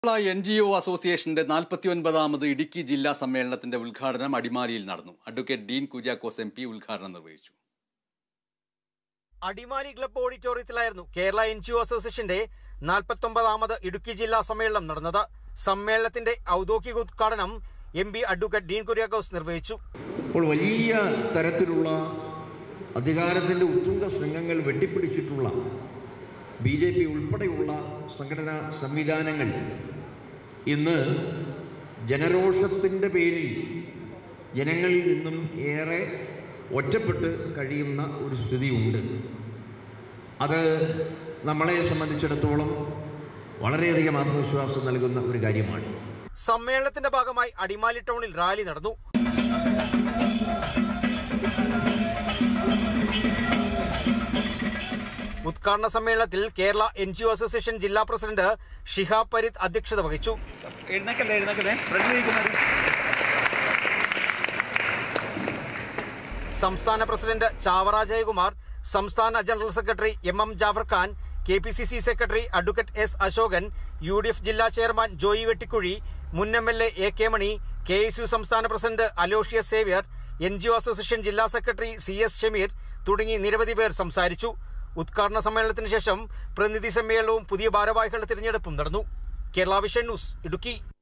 Kerala N G O അസോസിയേഷന്റെ നാൽപ്പത്തിയൊൻപതാമത് ഇടുക്കി ജില്ലാ സമ്മേളനത്തിന്റെ ഉദ്ഘാടനം അടിമാലിയിൽ നടന്നു advocate Dean Kuriakose M P ഉദ്ഘാടനം നിർവഹിച്ചു അടിമാലി ക്ലബ്ബ് ഓഡിറ്റോറിയത്തിലായിരുന്നു കേരള എൻ ജി ഒ അസോസിയേഷന്റെ നാൽപ്പത്തൊമ്പതാമത് ഇടുക്കി ജില്ലാ സമ്മേളനം നടന്നത് സമ്മേളനത്തിന്റെ ഔദ്യോഗിക ഉദ്ഘാടനം M P advocate Dean Kuriakose നിർവഹിച്ചു അപ്പോൾ വലിയ തരത്തിലുള്ള അധികാരത്തിൻ്റെ ഉത്തുംഗ ശൃംഗങ്ങൾ വെട്ടിപ്പിടിച്ചിട്ടുള്ള ബി ജെ പി ഉൾപ്പെടെയുള്ള സംഘടനാ സംവിധാനങ്ങൾ ഇന്ന് ജനരോഷത്തിൻ്റെ പേരിൽ ജനങ്ങളിൽ നിന്നും ഏറെ ഒറ്റപ്പെട്ട് കഴിയുന്ന ഒരു സ്ഥിതിയുണ്ട് അത് നമ്മളെ സംബന്ധിച്ചിടത്തോളം വളരെയധികം ആത്മവിശ്വാസം നൽകുന്ന ഒരു കാര്യമാണ് സമ്മേളനത്തിന്റെ ഭാഗമായി അടിമാലി ടൗണിൽ റാലി നടന്നു ഉദ്ഘാടന സമ്മേളനത്തിൽ Kerala N G O association ജില്ലാ പ്രസിഡന്റ് ഷിഹാബ് പരീദ് അധ്യക്ഷത വഹിച്ചു എഴുന്നേക്കല്ലേ എഴുന്നേക്കല്ലേ ഫ്രണ്ടിലിരിക്കുന്നവർ സംസ്ഥാന പ്രസിഡന്റ് ചാവറ ജയകുമാർ സംസ്ഥാന general secretary M M Jafar Khan K P C C secretary advocate S Ashokan U D F ജില്ലാ ചെയർമാൻ ജോയി വെട്ടിക്കുഴി മുൻ M L A A K Mani K S U സംസ്ഥാന president Aloysius Xavier N G O association ജില്ലാ secretary C S Shameer തുടങ്ങി നിരവധി പേർ സംസാരിച്ചു ഉദ്ഘാടന സമ്മേളനത്തിന് ശേഷം പ്രതിനിധി സമ്മേളനവും പുതിയ ഭാരവാഹികളുടെ തിരഞ്ഞെടുപ്പും നടന്നു കേരള വിഷൻ ന്യൂസ് ഇടുക്കി